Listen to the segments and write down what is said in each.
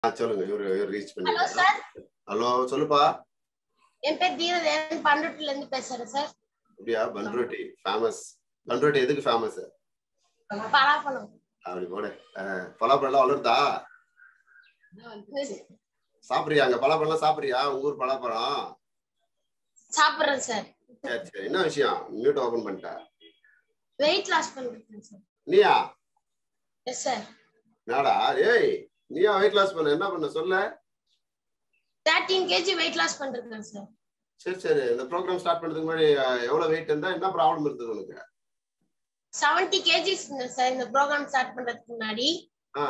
ஆ, சொல்லுங்க இவரு இவரு ரீச் ஹலோ பண்ணி சார் ஹலோ சொல்லுப்பா என் பேர் தீரதேவன் பண்ருட்டில இருந்து பேசுறேன் சார் அப்படியா பன்ரோட்டி ஃபேமஸ் பன்ரோட்டி எதுக்கு ஃபேமஸ் பலாப்பழம் அப்படி போடு அஹ், பலாப்பழம் வளருதா சாப்பிடுறியா அங்க பலாப்பழம் சாப்பிடுறியா உங்க ஊர் பலாப்பழம் சாப்பிடுறேன் சார் சரி சரி என்ன விஷயம் மியூட் ஓபன் பண்ணிட்ட வெயிட் லாஸ் பண்ணிருக்கேன் சார் நீயா எஸ் சார் நாடா ஏய் நீயா வெயிட் லாஸ் பண்ண என்ன பண்ண சொல்ல தேர்ட்டீன் கேஜி வெயிட் லாஸ் பண்ணிருக்கேன் சார் சரி சரி இந்த ப்ரோக்ராம் ஸ்டார்ட் பண்ணதுக்கு முன்னாடி அஹ், எவ்வளவு வெயிட் இருந்தா என்ன ப்ராப்ளம் இருந்தது உனக்கு செவன்டி கேஜிஸ் இருந்தேன் சார் இந்த ப்ரோக்ராம் ஸ்டார்ட் பண்றதுக்கு முன்னாடி ஆ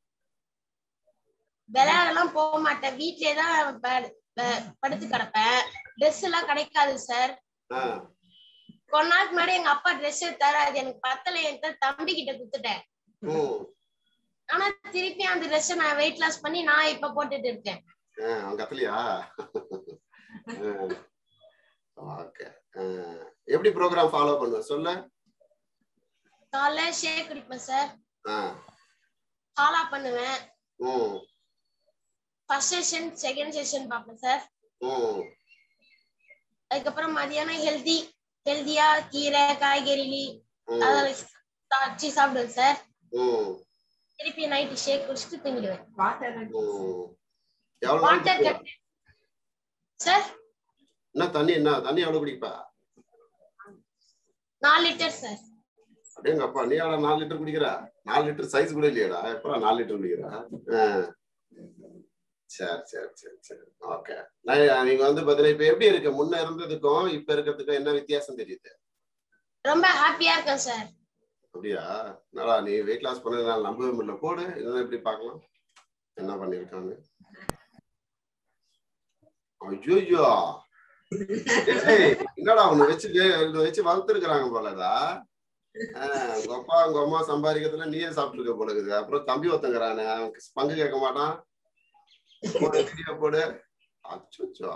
விளையாடலாம் போக மாட்டேன் வீட்லயே தான் ப- ப- படுத்து கிடப்பேன் ட்ரெஸ் எல்லாம் கிடைக்காது சார் ஆ கொஞ்ச நாளுக்கு முன்னாடி எங்க அப்பா ட்ரெஸ் எடுத்தாரு அது எனக்கு பத்தல என்கிட்ட தம்பி கிட்ட குடுத்துட்டேன் ம் ஆனா திருப்பி அந்த ட்ரெஸ் நான் வெயிட் லாஸ் பண்ணி நான் இப்ப போட்டுட்டு இருக்கேன் ஆ, அவன் கத்தலையா ஓகே எப்படி ப்ரோக்ராம் ஃபாலோ பண்ணுவ சொல்ல காலைல ஷேக் குடிப்பேன் சார் ஆ ஃபாலோ பண்ணுவேன் ம் ஃபர்ஸ்ட் செஷன் செகண்ட் செஷன் பார்ப்பேன் சார் ம் அதுக்கப்புறம் மதியானம் ஹெல்தி ஹெல்தியா கீரை காய்கறி ம், அதெல்லாம் வச்சு சாப்பிடுவேன் சார் ம் திருப்பி நைட்டு ஷேக் குடிச்சிட்டு தூங்கிடுவேன் ம். எவ்வளவு நாள் வாட்டர் குடிப்ப? சார் என்ன தண்ணி என்ன தண்ணி எவ்வளவு குடிப்பா நாலு லிட்டர் சார் அப்படியேங்கப்பா நீ எவ்வளவு நாலு லிட்டர் குடிக்கிற நாலு லிட்டர் சைஸ் கூட இல்லையாடா எப்படா நாலு லிட்டர் குடிக்கிற ஆ. சரி சரி சரி சரி ஓகே நான் நீங்க வந்து பாத்தீங்கன்னா இப்ப எப்படி இருக்கு முன்ன இருந்ததுக்கும் இப்ப இருக்கிறதுக்கும் என்ன வித்தியாசம் தெரியுது ரொம்ப ஹாப்பியா இருக்கேன் சார் அப்படியா என்னடா நீ வெயிட் லாஸ் பண்ணதுனால நம்பவே முடியல போடு இதெல்லாம் எப்படி பார்க்கலாம் என்ன பண்ணிருக்காங்க ஐயோ என்னடா உன்னை வச்சு இதை வச்சு வளர்த்துருக்குறாங்க போலடா ஆஹ், உங்க அப்பா உங்க அம்மா சம்பாதிக்கிறதுல நீயே சாப்பிட்டுருக்க போல இருக்குது அப்புறம் தம்பி ஒருத்தங்கிறானே அவன் பங்கு கேட்க மாட்டான் போடு வீடியோ போடு அச்சோ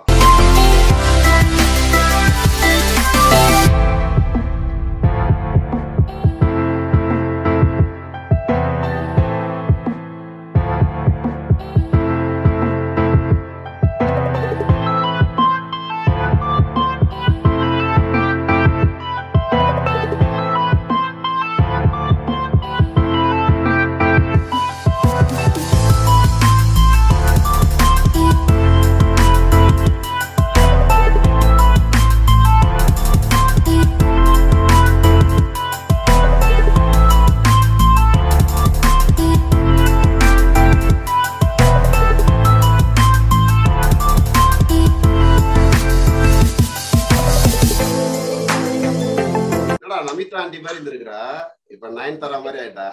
என்னடா நமிதா ஆண்டி மாதிரி இருந்திருக்கிறா இப்ப நைன் தர மாதிரி ஆயிட்டா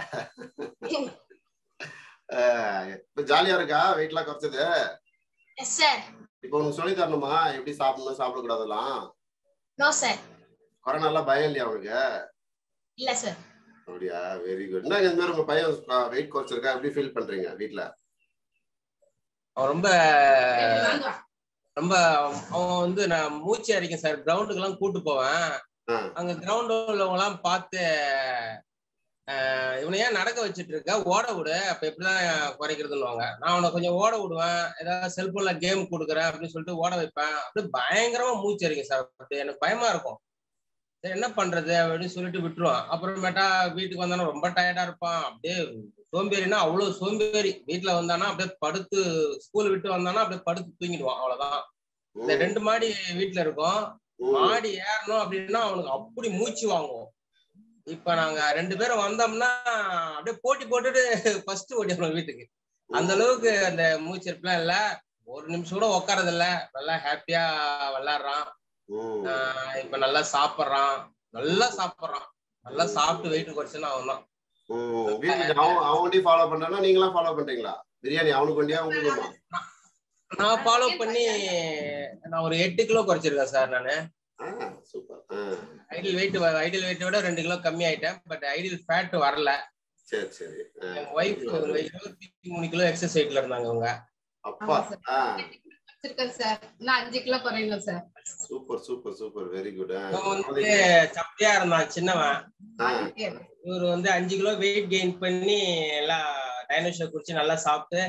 ஆஹ், இப்ப ஜாலியா இருக்கா வெயிட்லாம் குறைச்சது எஸ் சார் இப்போ உனக்கு சொல்லி தரணுமா எப்படி சாப்பிடணும் சாப்பிடக்கூடாதெல்லாம் நோ சார் கொரோனாலாம் பயம் இல்லையா உனக்கு இல்ல சார் அப்படியா வெரி குட் என்ன இந்த மாதிரி உங்க பையன் வெயிட் குறைச்சிருக்கா எப்படி ஃபீல் பண்றீங்க வீட்ல அவன் ரொம்ப ரொம்ப அவன் வந்து நான் மூச்சு அடிக்கும் சார் கிரவுண்டுக்கு எல்லாம் கூட்டு போவேன் ஆ. அங்க கிரவுண்ட் உள்ளவங்க எல்லாம் பார்த்து ஆஹ், இவனை ஏன் நடக்க வச்சுட்டு இருக்க ஓட விடு அப்ப எப்படிதான் குறைக்கிறதுன்னுவாங்க நான் அவனை கொஞ்சம் ஓட விடுவேன் ஏதாவது செல்போன்ல கேம் கொடுக்குறேன் அப்படின்னு சொல்லிட்டு ஓட வைப்பேன் அப்படியே பயங்கரமா மூச்சு அடிக்கும் சார் அப்படி எனக்கு பயமா இருக்கும் சரி என்ன பண்றது அப்படின்னு சொல்லிட்டு விட்டுருவான் அப்புறமேட்டா வீட்டுக்கு வந்தானா ரொம்ப டயர்டா இருப்பான் அப்படியே சோம்பேறினா அவ்வளவு சோம்பேறி வீட்டுல வந்தானா அப்படியே படுத்து ஸ்கூல் விட்டு வந்தானா அப்படியே படுத்து தூங்கிடுவான் அவ்வளவுதான் இந்த ரெண்டு மாடி வீட்டுல இருக்கும் ம், மாடி ஏறணும் அப்படின்னா அவனுக்கு அப்படி மூச்சு வாங்குவோம் இப்ப நாங்க ரெண்டு பேரும் வந்தோம்னா அப்படியே போட்டி போட்டுட்டு ஃபர்ஸ்ட் ஓடிடுவோம் வீட்டுக்கு அந்த அளவுக்கு அந்த மூச்சு இருப்பெல்லாம் இல்ல ஒரு நிமிஷம் கூட உட்காரது இல்ல நல்லா ஹாப்பியா விளையாடுறான் ம், ஆஹ் இப்ப நல்லா சாப்பிடுறான் நல்லா சாப்பிடுறான் நல்லா சாப்பிட்டு வெயிட் குறைச்சுன்னா அவன் தான் ம். வீட்டுல அவன் அவன் வண்டி ஃபாலோ பண்றானா நீங்களாம் ஃபாலோ பண்றீங்களா பிரியாணி அவனுக்கு வண்டியா உங்களுக்குமா நான் ஃபாலோ பண்ணி நான் ஒரு எட்டு கிலோ குறைச்சிருக்கேன் சார் நானு சூப்பர் ஐடியல் வெயிட் ஐடியல் வெயிட்டை விட ரெண்டு கிலோ கம்மி ஆயிட்டேன் பட் ஐடியல் ஃபேட் வரல சரி சரி ஆ. என் ஒய்ஃப் இருபத்தி மூணு கிலோ எக்ஸஸ் வெயிட்ல இருந்தாங்க அவங்க அப்பா ஆ வச்சிருக்கேன் சார் நான் அஞ்சு கிலோ குறையணும் sir super super super very good அவன் வந்து சப்பையா இருந்தான் சின்னவன் இவர் வந்து அஞ்சு கிலோ வெயிட் கெயின் பண்ணி எல்லாம் டைனோஷர் குடிச்சு நல்லா சாப்பிட்டு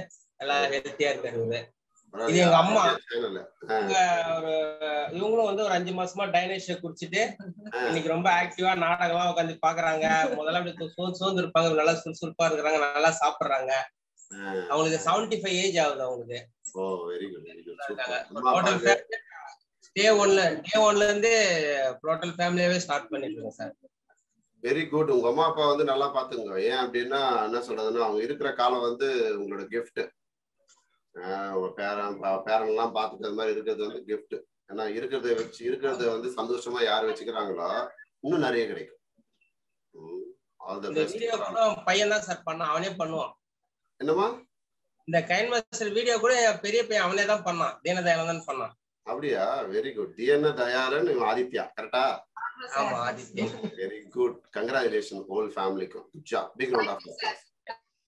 எல்லாம் ஹெல்த்தியா இருக்கிறது இது எங்க அம்மா. சேனல்ல இவங்க ஒரு இவங்களும் வந்து ஒரு அஞ்சு மாசமா டைனேஷிய குடிச்சிட்டு இன்னைக்கு ரொம்ப ஆக்டிவா நாடகம்லாம் உட்காந்து பாக்குறாங்க முதல்ல அப்படி சோர்ந்து சோர்ந்து இருப்பாங்க நல்லா சுறுசுறுப்பா இருக்கிறாங்க நல்லா சாப்பிடுறாங்க அவங்களுக்கு செவன்டி ஃபைவ் ஏஜ் ஆகுது அவங்களுக்கு oh very good very good total super day ஒன்ல டே ஒன்ல இருந்து டோட்டல் ஃபேமிலியாவே ஸ்டார்ட் பண்ணிட்டு இருக்கோம் சார் வெரி குட் உங்க அம்மா அப்பா வந்து நல்லா பாத்துங்க ஏன் அப்படின்னா என்ன சொல்றதுன்னா அவங்க இருக்கிற காலம் வந்து உங்களோட gift உங்க பேரன் பேரன் எல்லாம் பாத்துட்டு அது மாதிரி இருக்கிறது வந்து gift ஏன்னா இருக்கிறத வச்சு இருக்கிறத வந்து சந்தோஷமா யார் வச்சுக்கிறாங்களோ இன்னும் நிறைய கிடைக்கும் ஆல் த இந்த வீடியோ பெஸ்ட் கூட பையன் தான் சார் பண்ணான் அவனே பண்ணுவான் என்னம்மா இந்த கைன் மாஸ்டர் வீடியோ கூட என் பெரிய பையன் அவனே தான் பண்ணான் தீனதயாளன் தான் பண்ணான் அப்படியா வெரி குட் டிஎன்ஏ தயாரன் இவன் ஆதித்யா கரெக்டா ஆமா Adityan very good congratulation whole ஃபேமிலிக்கும் good job big round of